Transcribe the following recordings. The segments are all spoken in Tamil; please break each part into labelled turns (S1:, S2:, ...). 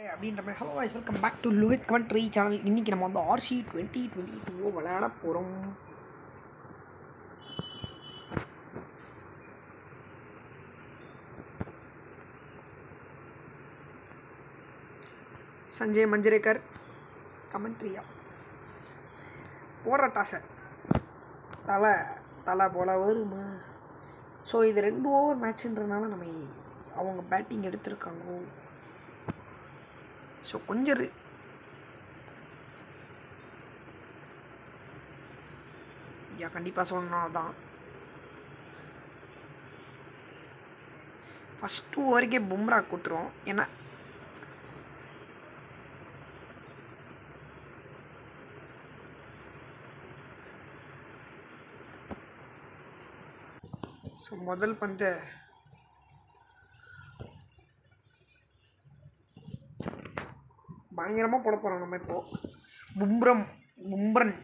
S1: அப்படின்ற மாதிரி hello voice welcome back to Lohith commentary channel இன்றைக்கி நம்ம வந்து ஆர்சி டுவெண்ட்டி டுவெண்ட்டி டூ விளையாட போகிறோம் சஞ்சய் மஞ்சரேக்கர் கமெண்ட்ரியா போடுற டாஸை தலை தலை போல வருமா ஸோ இது ரெண்டு ஓவர் மேட்ச்ன்றனால நம்ம அவங்க பேட்டிங் எடுத்திருக்காங்க ஸோ கொஞ்சம் இரு. ஐயா கண்டிப்பாக சொல்லணும் தான் ஃபஸ்ட் டூ ஓவருக்கே பும்ரா கூட்டுரும் ஏன்னா ஸோ முதல் பந்து பயங்கரமாக போட போகிறோம் நம்ம இப்போ பும்ரம் பும்ரன்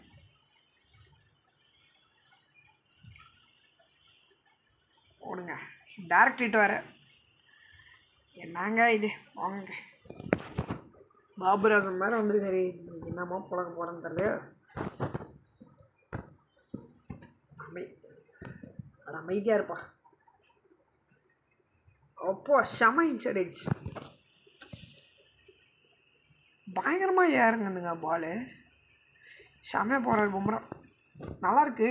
S1: ஓடுங்க டேரக்ட் ஹிட் வேறு என்னங்க இது வாங்க பாபுராசன் வேறு வந்துருக்காரு இன்னைக்கு என்னமோ புழக்க போகிறேன்னு தெரியல அமை அட அமைதியாக இருப்பா அப்போ செம இன்சைட் பயங்கரமாக ஏறுங்குதுங்க பாலு செமையாக போகிறாரு பும்ரா நல்லாயிருக்கு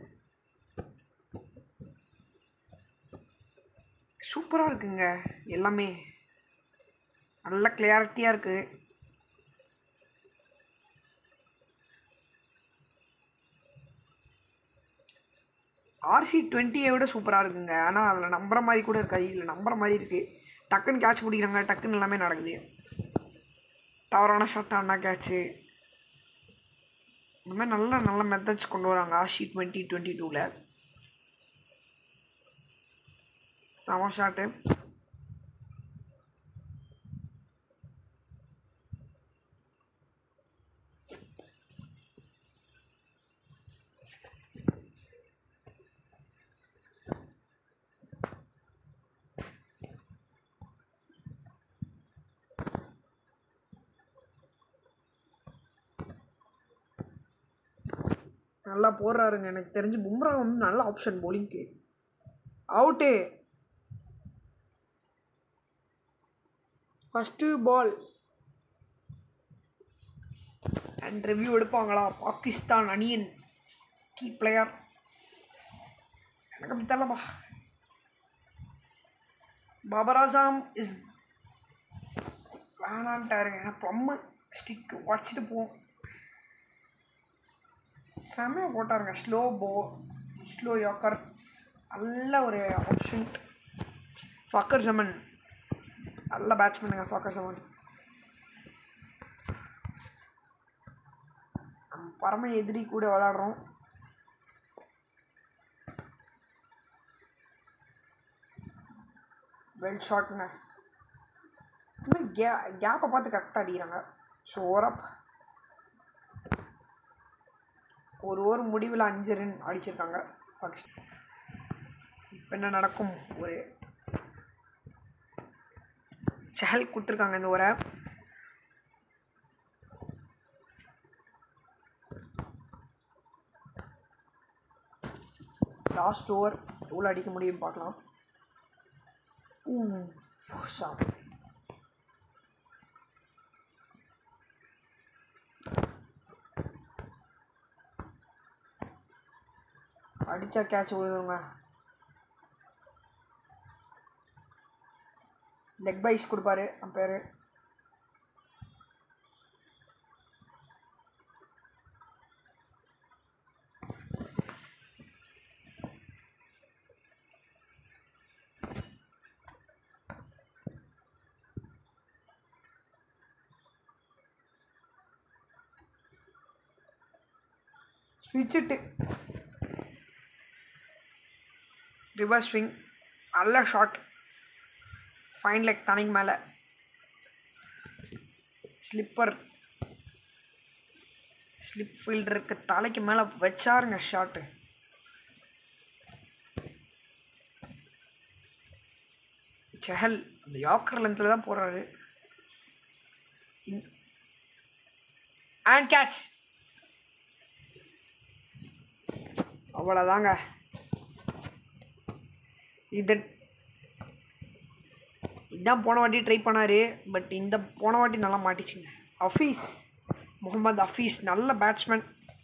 S1: சூப்பராக இருக்குங்க எல்லாமே நல்ல கிளியாரிட்டியாக இருக்குது ஆர்சி டுவெண்ட்டியை விட சூப்பராக இருக்குங்க ஆனால் அதில் நம்புற மாதிரி கூட இருக்காது இதில் நம்புற மாதிரி இருக்குது டக்குன்னு கேட்ச் பிடிக்கிறாங்க டக்குன்னு எல்லாமே நடக்குது தவறான ஷாட் ஆனா கேட்ச்சு இந்த மாதிரி நல்ல நல்ல மெத்தட்ஸ் கொண்டு வராங்க ஆர்சி டுவெண்ட்டி டுவெண்ட்டி டூவில் செம ஷாட்டு நல்லா போடுறாருங்க எனக்கு தெரிஞ்சு பும்ரா வந்து நல்ல ஆப்ஷன் போலிங்க்கு out first ball and review எடுப்பாங்களா பாகிஸ்தான் அணியன் கீ பிளேயர் எனக்கு அப்படி தெரியலப்பா பாபராசாம் இஸ் வேணான்ட்டாருங்க ஏன்னா ப்ளம்மு ஸ்டிக் உடச்சிட்டு போவோம் செம்மையாக போட்டாருங்க ஸ்லோ போ ஸ்லோ யாக்கர் நல்ல ஒரு ஆப்ஷன் ஃபக்கர் ஜமன் நல்ல பேட்ஸ்மேனுங்க ஃபக்கர் ஜமன் நம்ம பரம எதிரி கூட விளாடுறோம் வெல் ஷாட்ங்க இன்னும் கே கேப்பை பார்த்து கரெக்டாக அடிக்கிறாங்க ஸோ ஓரப் ஒரு ஓவர் முடிவில் அஞ்சு ரன் அடிச்சிருக்காங்க பாகிஸ்தான் இப்போ என்ன நடக்கும் ஒரு சஹல் கொடுத்துருக்காங்க இந்த ஓரை லாஸ்ட் ஓவர் எவ்வளோ அடிக்க முடியும் பார்க்கலாம் ஷாப் அடித்தா கேட்ச் விழுதுங்க லெக் பைஸ் கொடுப்பாரு பேர் ஸ்விட்சிட்டு ரிவர்ஸ் ஸ்விங் நல்ல ஷாட் ஃபைன் லெக் தனிக்கு மேலே ஸ்லிப்பர் ஸ்லிப் ஃபீல்டருக்கு தலைக்கு மேலே வச்சாருங்க ஷாட்டு செஹல் அந்த யாக்கர் லென்த்தில் தான் போடுறாரு அண்ட் கேட்ச் அவ்வளோதாங்க இது இதான் போன வாட்டி ட்ரை பண்ணார் பட் இந்த போன வாட்டி நல்லா மாட்டிச்சுங்க அஃபீஸ் முகமது அஃபீஸ் நல்ல பேட்ஸ்மேன்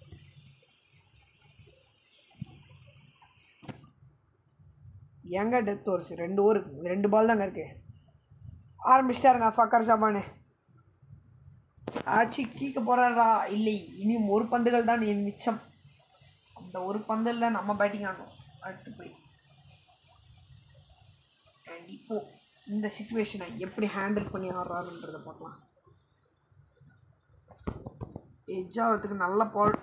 S1: ஏங்க டெத் ஓவர்ஸ் ரெண்டு ஓவர் ரெண்டு பால் தாங்க இருக்கு ஆரம்பிச்சிட்டாருங்க ஃபக்கர் சபானு ஆச்சு கீக்க போகிறாரா இல்லை இனியும் ஒரு பந்துகள் தான் என் மிச்சம் அந்த ஒரு பந்தில் நம்ம பேட்டிங் ஆடணும் அடுத்து போய் அண்ட் இப்போ இந்த சுச்சுவேஷனை எப்படி ஹேண்டில் பண்ணி ஆடுறாருன்றதை பார்க்கலாம் எட்ஜ் ஆகிறதுக்கு நல்ல பால்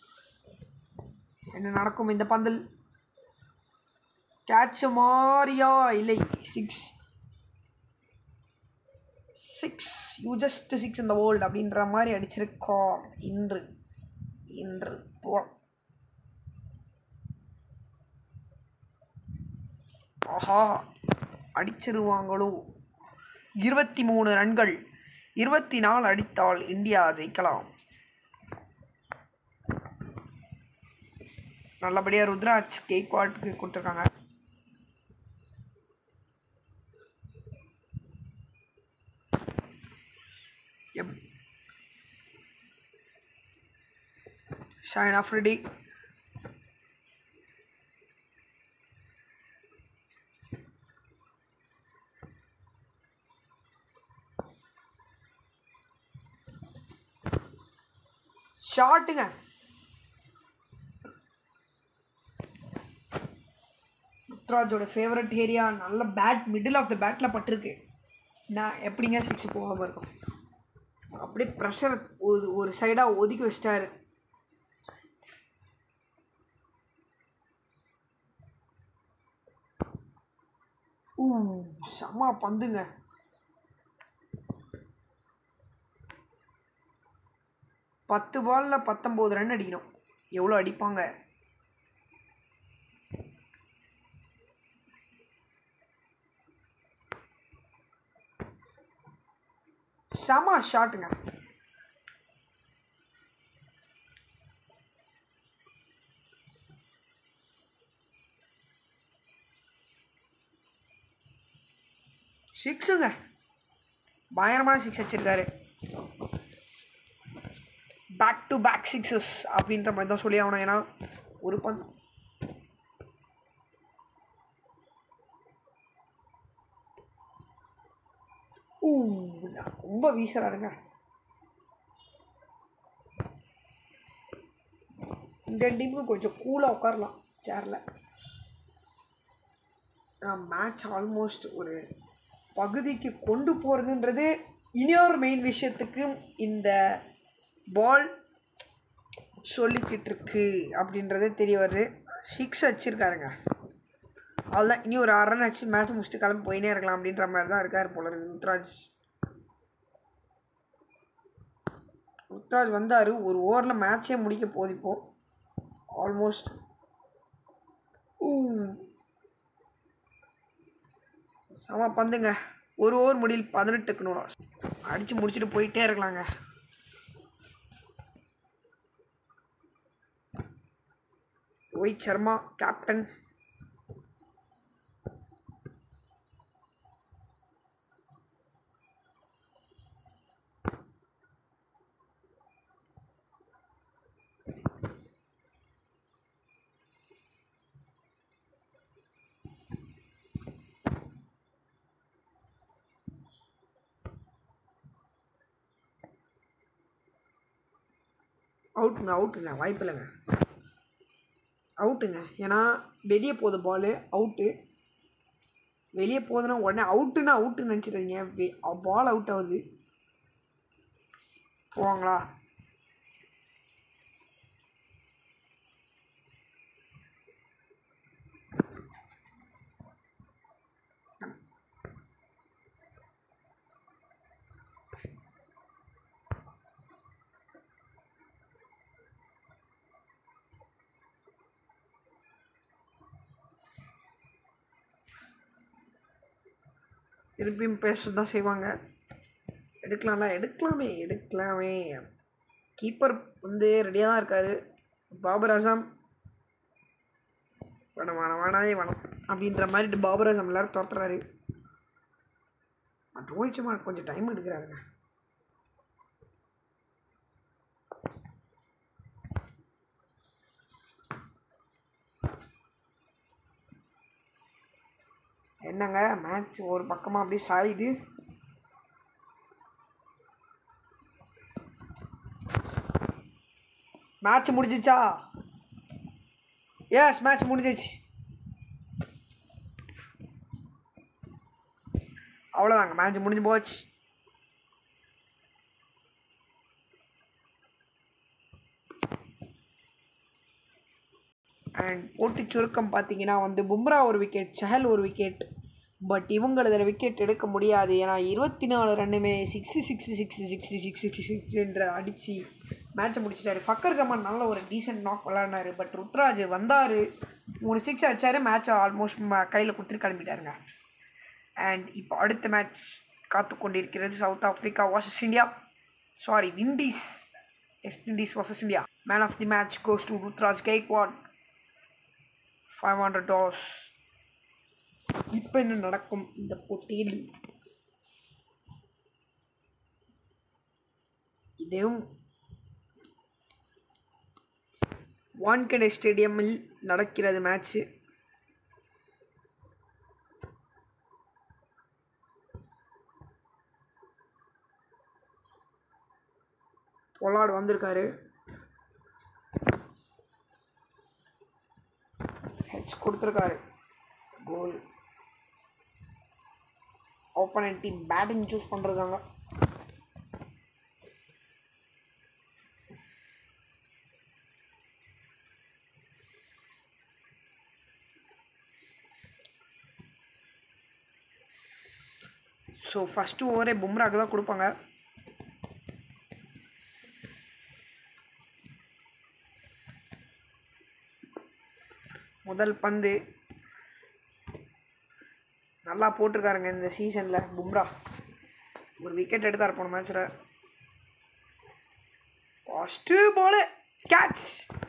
S1: என்ன நடக்கும் இந்த பந்தில் கேட்ச் மாரியா இல்லை six six you just six இந்த வேர்ல்டு அப்படின்ற மாதிரி அடிச்சிருக்கோம் இன்று இன்று போ ஆஹா அடிச்சிருவாங்களோ இருபத்தி மூணு ரன்கள் இருபத்தி நாலு அடித்தால் இந்தியா ஜெயிக்கலாம் நல்லபடியாக ருத்ராஜ் கேக்வாட்க்கு கொடுத்துருக்காங்க எப் ஷைன் ஆஃப்ரிடி ஷாட்டுங்க ருத்ராஜோட ஃபேவரட் ஏரியா நல்ல பேட் மிடில் ஆஃப் த பேட்டில் பட்டிருக்கு நான் எப்படிங்க சிக்ஸ் போகாமல் இருக்கும் அப்படியே ப்ரெஷர் ஒரு ஒரு சைடாக ஒதுக்கி வச்சிட்டாரு ஊ செம்ம பந்துங்க பத்து பாலில் பத்தொம்போது ரன் அடிக்கணும் எவ்வளோ அடிப்பாங்க செம ஷாட்டுங்க சிக்ஸுங்க பயங்கரமான சிக்ஸ் வச்சிருக்காரு பேக் டு பேக் சிக்ஸஸ் அப்படின்ற மாதிரி தான் சொல்லி ஆகணும் ஏன்னா ஒரு பந்த் ஊ ரொம்ப வீசுறாருங்க இந்த டீமுக்கு கொஞ்சம் கூலாக உட்காரலாம் சேரில் மேட்ச் ஆல்மோஸ்ட் ஒரு பகுதிக்கு கொண்டு போகிறதுன்றது இனியொரு மெயின் விஷயத்துக்கு இந்த பால் சொல்லிக்கிட்டு இருக்கு அப்படின்றதே தெரிய வருது சிக்ஸ் வச்சுருக்காருங்க அவ்வளோதான் இனி ஒரு அரை ரன் வச்சு மேட்ச் முடிச்சுட்டு கிளம்பி போயினே இருக்கலாம் அப்படின்ற மாதிரி தான் இருக்கார் போல இருக்கு ருத்ராஜ் ருத்ராஜ் வந்தார் ஒரு ஓவரில் மேட்சே முடிக்க போகுது இப்போ ஆல்மோஸ்ட் செம பந்துங்க ஒரு ஓவர் முடியல் பதினெட்டுக்கு நூறு அடித்து முடிச்சுட்டு போயிட்டே இருக்கலாங்க ரோஹித் சர்மா கேப்டன் அவுட்டுங்க அவுட்டுங்க வாய்ப்பு இல்லைங்க அவுட்டுங்க ஏன்னா வெளியே போகுது பால் அவுட்டு வெளியே போகுதுன்னா உடனே அவுட்டுன்னா அவுட்டுன்னு நினச்சிடுறீங்க பால் அவுட் ஆகுது போவாங்களா திருப்பியும் பேச தான் செய்வாங்க எடுக்கலாம்ல எடுக்கலாமே எடுக்கலாமே கீப்பர் வந்து ரெடியாக தான் இருக்கார் பாபர் அசாம் வேணாம் வேணாம் வேணாயே வேணாம் அப்படின்ற மாதிரி பாபர் அசாம் எல்லாரும் துரத்துறாரு ரோஹித் சர்மா கொஞ்சம் டைம் எடுக்கிறாருங்க என்னங்க மேட்ச் ஒரு பக்கமாக அப்படியே சாயுது மேட்ச் முடிஞ்சிச்சா எஸ் மேட்ச் முடிஞ்சிச்சு அவ்வளோதாங்க மேட்ச் முடிஞ்சு போச்சு அண்ட் போட்டி சுருக்கம் பார்த்தீங்கன்னா வந்து பும்ரா ஒரு விக்கெட் சஹல் ஒரு விக்கெட் பட் இவங்களதில் விக்கெட் எடுக்க முடியாது ஏன்னா இருபத்தி நாலு ரன்னுமே six six six six six six சிக்ஸ்ன்ற அடித்து மேட்ச்சை முடிச்சிட்டாரு ஃபக்கர் ஜமான் நல்ல ஒரு டீசென்ட் நாக் விளாட்னாரு பட் ருத்ராஜ் வந்தார் மூணு சிக்ஸ் அடித்தார் மேட்ச்சை ஆல்மோஸ்ட் கையில் கொடுத்துட்டு கிளம்பிட்டாருங்க அண்ட் இப்போ அடுத்த மேட்ச் காத்து கொண்டிருக்கிறது South Africa versus India sorry Windies West Indies versus India man of the match goes to Ruturaj Gaikwad five hundred dollars இப்போ என்ன நடக்கும் இந்த போட்டியில் இதுவும் வான்கடே ஸ்டேடியமில் நடக்கிறது மேட்ச்சு பொலாட் வந்திருக்காரு ஹெச் கொடுத்துருக்காரு கோல் ஓப்பனன் டீம் பேட்டிங் சூஸ் பண்ணிருக்காங்க ஸோ ஃபஸ்ட்டு ஓவரே பும்ராக்கு தான் கொடுப்பாங்க முதல் பந்து நல்லா போட்டிருக்காருங்க இந்த சீசனில் பும்ரா ஒரு விக்கெட் எடுத்தார் போன மேட்ச்சில் ஃபஸ்ட்டு பாலு கேட்ச்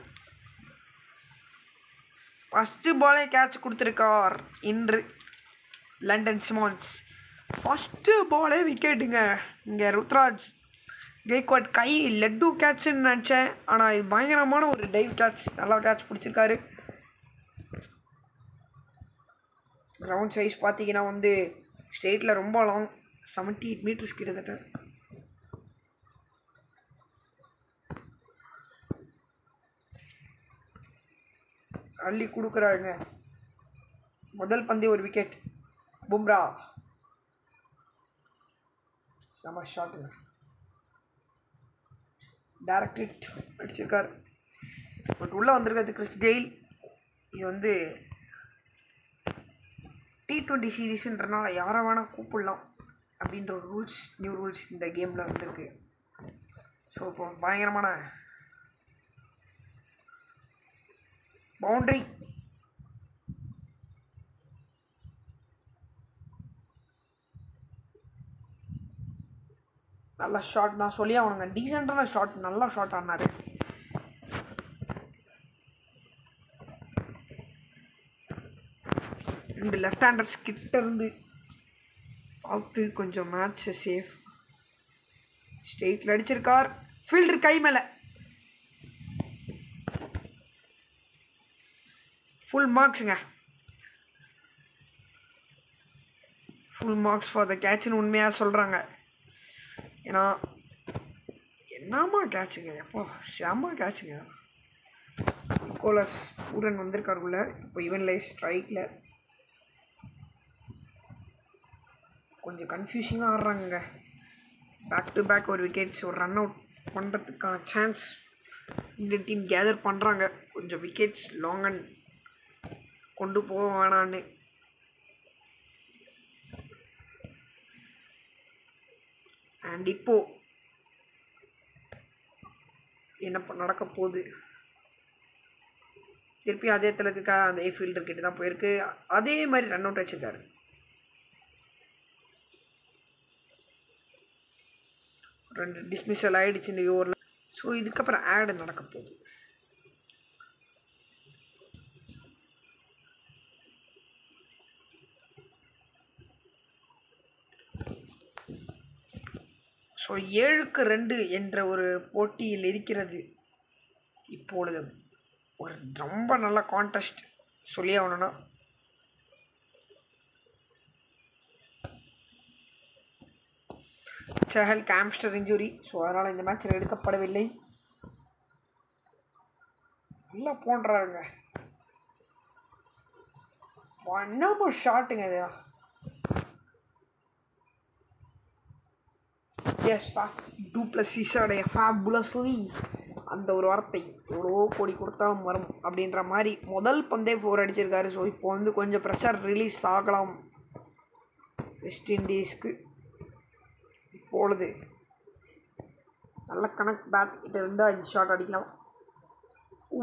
S1: ஃபஸ்ட்டு பாலே கேட்ச் கொடுத்துருக்கார் இன்று லண்டன் சிமான்ஸ் ஃபஸ்ட்டு பாலே விக்கெட்டுங்க இங்கே ருத்ராஜ் கெய்க்வாட் கை லட்டு கேட்ச்னு நினச்சேன் ஆனால் இது பயங்கரமான ஒரு டைவ் கேட்ச் நல்லா கேட்ச் பிடிச்சிருக்காரு கிரவுண்ட் சைஸ் பார்த்தீங்கன்னா வந்து ஸ்டேட்டில் ரொம்ப லாங் செவன்ட்டி எயிட் மீட்டர்ஸ் கிட்டத்தட்ட அள்ளி கொடுக்குறாருங்க முதல் பந்தே ஒரு விக்கெட் பும்ரா செம ஷாட்டுங்க டேரக்ட் ஹிட் அடிச்சிருக்கார் பட் உள்ளே வந்திருக்கிறது கிறிஸ் கெயில் இது வந்து டி ட்வெண்ட்டி சீரீஸுன்றனால யாரை வேணால் கூப்பிடலாம் அப்படின்ற ஒரு ரூல்ஸ் நியூ ரூல்ஸ் இந்த கேமில் வந்திருக்கு ஸோ இப்போ பயங்கரமான பவுண்ட்ரி நல்ல ஷாட் தான் சொல்லி அவனுங்க டீசெண்டான ஷாட் நல்லா ஷாட் ஆனார் ரெண்டு லெஃப்ட் ஹேண்டர்ஸ் கிட்ட இருந்து பார்த்து கொஞ்சம் மேட்ச்சை சேஃப் ஸ்டேட்டில் அடிச்சிருக்கார் ஃபீல்டர் கை மேலே ஃபுல் மார்க்ஸுங்க ஃபுல் மார்க்ஸ் ஃபார் த கேட்ச்னு உண்மையாக சொல்கிறாங்க ஏன்னா என்னம்மா கேட்சுங்க எப்போ செம்ம கேட்சுங்க நிக்கோலஸ் பூரன் வந்திருக்காரு உள்ள இப்போ இவன் லைஃப் ஸ்ட்ரைக்கில் கொஞ்சம் கன்ஃபியூஷிங்காக ஆடுறாங்க பேக் டு பேக் ஒரு விக்கெட்ஸ் ஒரு ரன் அவுட் பண்ணுறதுக்கான சான்ஸ் இந்த டீம் கேதர் பண்ணுறாங்க கொஞ்சம் விக்கெட்ஸ் லாங் அண்ட் கொண்டு போக வேணான்னு அண்ட் இப்போ என்ன ப- நடக்க போகுது திருப்பி அதே தளத்துக்கு அதே ஃபீல்டர் கிட்ட தான் போயிருக்கு அதே மாதிரி ரன் அவுட் வச்சிருக்காரு ரெண்டு டிஸ்மிஸல் ஆகிடுச்சு இந்த ஓவரில் ஸோ இதுக்கப்புறம் ஆடு நடக்க போகுது ஸோ ஏழுக்கு ரெண்டு என்ற ஒரு போட்டியில் இருக்கிறது இப்பொழுது ஒரு ரொம்ப நல்ல கான்டெஸ்ட் சொல்லி ஆகணும்னா செஹல் கேம்ஸ்டர் இன்ஜுரி ஸோ அதனால் இந்த மேட்ச்சில் எடுக்கப்படவில்லை நல்லா போன்றாருங்க என்னமோ ஷாட்டுங்க இது எஸ் ஃபேஃப் டூ ப்ளஸ் சிஸோடைய ஃபேபுலஸ்லி அந்த ஒரு வார்த்தை எவ்வளோ கோடி கொடுத்தாலும் வரும் அப்படின்ற மாதிரி முதல் பந்தே ஃபோர் அடிச்சிருக்காரு ஸோ இப்போ வந்து கொஞ்சம் ப்ரெஷர் ரிலீஸ் ஆகலாம் வெஸ்ட் இண்டீஸ்க்கு இப்பொழுது நல்ல கணக்கு பேட் கிட்ட இருந்தால் இந்த ஷாட் அடிக்கலாம் ஊ.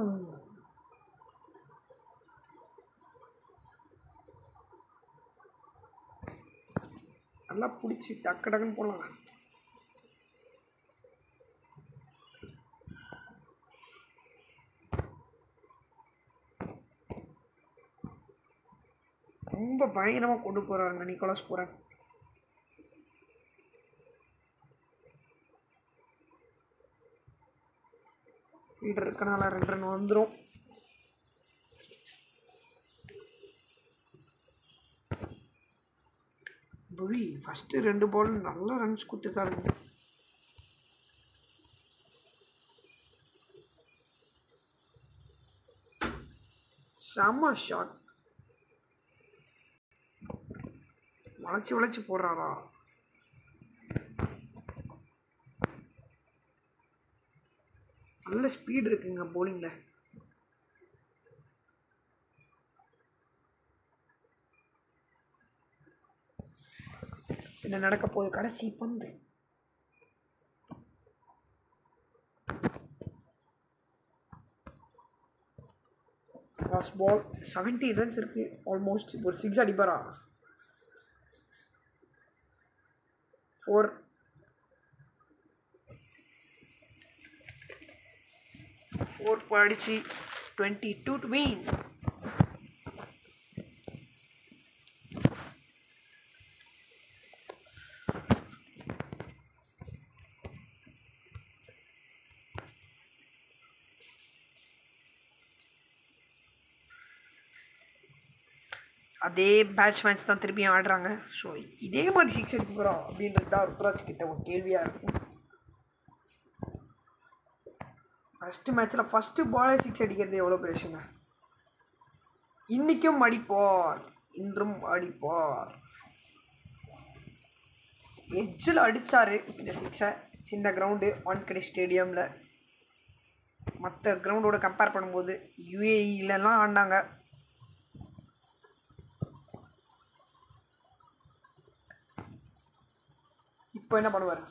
S1: நல்லா பிடிச்சி டக்கு டக்குன்னு போடலாங்க ரொம்ப பயங்கரமாக கொண்டு போகிறாருங்க நிக்கோலஸ் பூரன் ஃபீல்டர் இருக்கனால ரெண்டு ரன் வந்துடும் புரி ஃபஸ்ட்டு ரெண்டு பால் நல்ல ரன்ஸ் கொடுத்துருக்காருங்க செம்ம ஷாட் வளைச்சி வளைச்சி போடுறாரா நல்ல ஸ்பீடு இருக்குங்க போலிங்கில் என்ன நடக்க போகுது கடைசி பந்து லாஸ்ட் பால் செவன்டி ரன்ஸ் இருக்கு ஆல்மோஸ்ட் ஒரு சிக்ஸ் அடிப்பாரா ஃபோர் ஃபோர் அடிச்சு டுவெண்ட்டி டூ டு மீன் அதே பேட்ஸ்மேன்ஸ் தான் திருப்பியும் ஆடுறாங்க ஸோ இதே மாதிரி சிக்ஸ் அடிக்க போகிறோம் அப்படின்றது தான் ருத்ராஜ் கிட்ட ஒரு கேள்வியாக இருக்கும் ஃபஸ்ட்டு மேட்ச்சில் ஃபஸ்ட்டு பாலே சிக்ஸ் அடிக்கிறது எவ்வளோ பெரிய விஷயங்க இன்றைக்கும் அடிப்பார் இன்றும் அடிப்பார் எட்ஜில் அடித்தார் இந்த சிக்ஸை சின்ன கிரவுண்டு வான்கடை ஸ்டேடியமில் மற்ற கிரவுண்டோட கம்பேர் பண்ணும்போது யூஏஇலலாம் ஆடினாங்க இப்போ என்ன பண்ணுவார்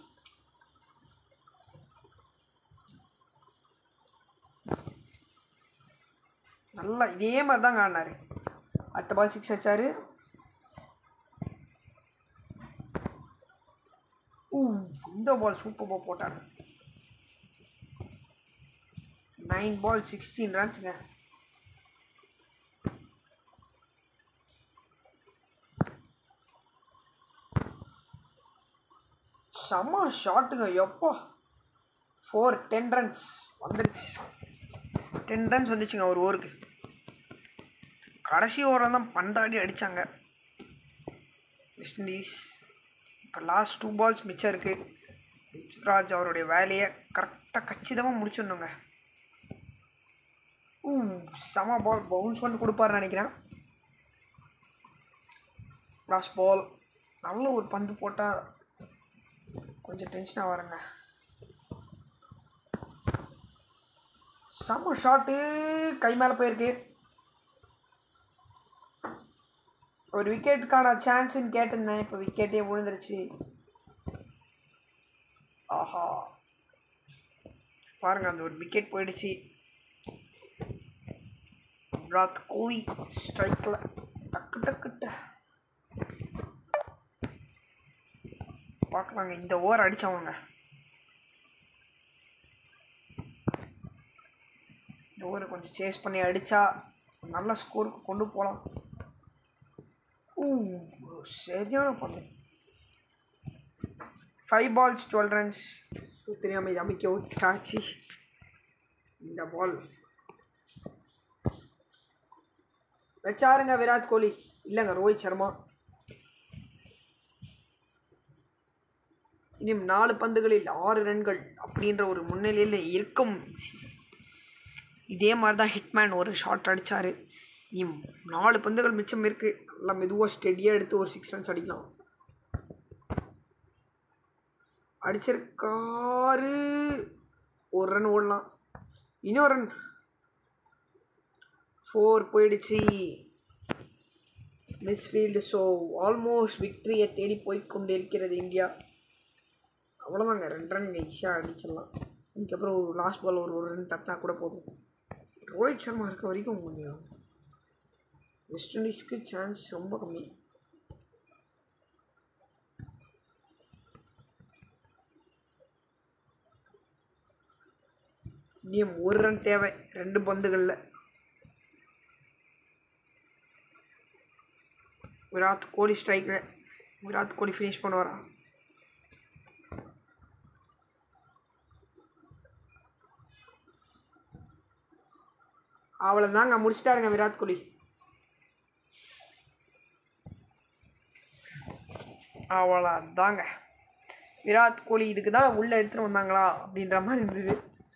S1: நல்லா இதே மாதிரி தாங்க ஆடினார் அடுத்த பால் சிக்ஸ் அடிச்சாரு ஊ இந்த பால் சூப்பராக போட்டார் நைன் பால் சிக்ஸ்டீன் ரன்ஸுங்க செம்ம ஷாட்டுங்க எப்போ ஃபோர் டென் ரன்ஸ் வந்துடுச்சு டென் ரன்ஸ் வந்துச்சுங்க ஒரு ஓவருக்கு கடைசி ஓவரில் தான் பந்தாடி அடித்தாங்க வெஸ்ட் இண்டீஸ் இப்போ லாஸ்ட் டூ பால்ஸ் மிச்சம் இருக்குது ருத்ராஜ் அவருடைய வேலையை கரெக்டாக கச்சிதமாக முடிச்சிடணுங்க ஊ செம பால் பவுன்ஸ் பண்ணி கொடுப்பாருன்னு நினைக்கிறேன் லாஸ்ட் பால் நல்ல ஒரு பந்து போட்டால் கொஞ்சம் டென்ஷனாக வரேங்க செம்ம ஷாட்டு கை மேலே போயிருக்கு ஒரு விக்கெட்டுக்கான சான்ஸ்ன்னு கேட்டிருந்தேன் இப்போ விக்கெட்டே விழுந்துருச்சு ஆஹா பாருங்க அந்த ஒரு விக்கெட் போயிடுச்சு விராட் கோலி ஸ்ட்ரைக்கில் டக்கு டக்குட்ட பார்க்கலாங்க இந்த ஓவர் அடித்தவங்க இந்த ஓவரை கொஞ்சம் சேஸ் பண்ணி அடித்தா நல்ல ஸ்கோருக்கு கொண்டு போகலாம் ஊ சரியான பந்து ஃபைவ் பால்ஸ் டுவெல் ரன்ஸ் தெரியாமல் இது அமைக்க விட்டாச்சு இந்த பால் வச்சாருங்க விராட் கோலி இல்லைங்க ரோஹித் சர்மா இன்னும் நாலு பந்துகளில் ஆறு ரன்கள் அப்படின்ற ஒரு முன்னிலையில் இருக்கும் இதே மாதிரி தான் ஹிட்மேன் ஒரு ஷாட் அடித்தார் இன்னும் நாலு பந்துகள் மிச்சம் இருக்குது நல்லா மெதுவாக ஸ்டெடியாக எடுத்து ஒரு சிக்ஸ் ரன்ஸ் அடிக்கலாம் அடிச்சிருக்காரு ஒரு ரன் ஓடலாம் இன்னொரு ரன் ஃபோர் போயிடுச்சு மிஸ்ஃபீல்டு ஸோ ஆல்மோஸ்ட் விக்ட்ரியை தேடி போய் கொண்டிருக்கிறது இந்தியா அவ்வளோதாங்க ரெண்டு ரன் ஈஸியாக அடிச்சிடலாம் இதுக்கப்புறம் ஒரு லாஸ்ட் பால் ஒரு ஒரு ரன் தட்டினா கூட போதும் ரோஹித் சர்மா இருக்க வரைக்கும் கொஞ்சம் வெஸ்ட் இண்டீஸ்க்கு சான்ஸ் ரொம்ப கம்மி இன்னும் ஒரு ரன் தேவை ரெண்டு பந்துகளில் விராட் கோலி ஸ்ட்ரைக்கில் விராட் கோலி ஃபினிஷ் பண்ணுவாரா அவ்வளோதாங்க முடிச்சிட்டாருங்க விராட் கோலி அவ்வளோதாங்க விராட் கோலி இதுக்கு தான் உள்ளே எடுத்துகிட்டு வந்தாங்களா அப்படின்ற மாதிரி இருந்தது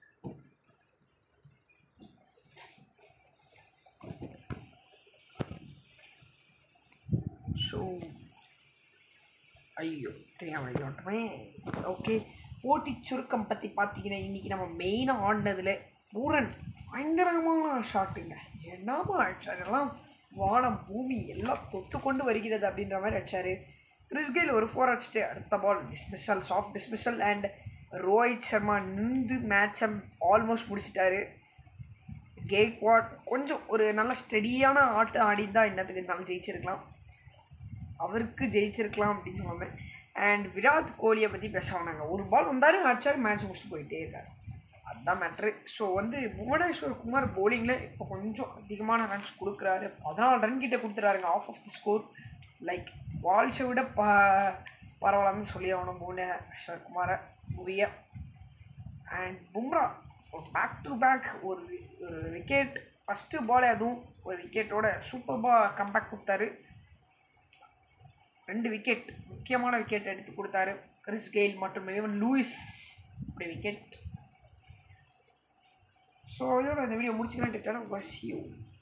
S1: ஸோ ஐயோ தெரியாமல் விளையாட்டுமே ஓகே போட்டி சுருக்கம் பற்றி பார்த்தீங்கன்னா இன்றைக்கி நம்ம மெயினாக ஆடினதில் பூரன் பயங்கரமான ஷாட்டுங்க என்னமா அடிச்சார் எல்லாம் வானம் பூமி எல்லாம் தொட்டு கொண்டு வருகிறது அப்படின்ற மாதிரி அடிச்சார் கிறிஸ்கெயில் ஒரு ஃபோர் அடிச்சுட்டு அடுத்த ball dismissal soft dismissal and Rohit Sharma நின்று மேட்சை ஆல்மோஸ்ட் முடிச்சிட்டாரு கேக்வாட் கொஞ்சம் ஒரு நல்ல ஸ்டெடியான ஆட்டம் ஆடிந்தா என்னத்துக்கு இருந்தாலும் ஜெயிச்சிருக்கலாம் அவருக்கு ஜெயிச்சிருக்கலாம் அப்படின்னு சொன்னாங்க அண்ட் விராட் கோலியை பற்றி பேச வேணாங்க ஒரு பால் வந்தார் அடிச்சார் மேட்ச் முடிச்சுட்டு போயிட்டே இருக்காரு அதுதான் மேட்ரு ஸோ வந்து புவனேஸ்வர் குமார் போலிங்கில் இப்போ கொஞ்சம் அதிகமான ரன்ஸ் கொடுக்குறாரு பதினாலு ரன் கிட்ட கொடுத்துறாருங்க off off the score like வால்ஸை விட ப பரவாயில்லன்னு சொல்லி ஆகணும் புவனேஸ்வர் குமாரை மூவியை அண்ட் பும்ரா ஒரு பேக் டு பேக் ஒரு ஒரு விக்கெட் ஃபஸ்ட்டு பாலே அதுவும் ஒரு விக்கெட்டோட சூப்பர்பாக கம்பேக் கொடுத்தாரு ரெண்டு விக்கெட் முக்கியமான விக்கெட் எடுத்து கொடுத்தாரு கிறிஸ் கெயில் மற்றும் இவன் லூயிஸ் அப்படி விக்கெட் ஸோ இதோட இந்த வீடியோ முடிச்சுக்கிட்டு பஸ் யூ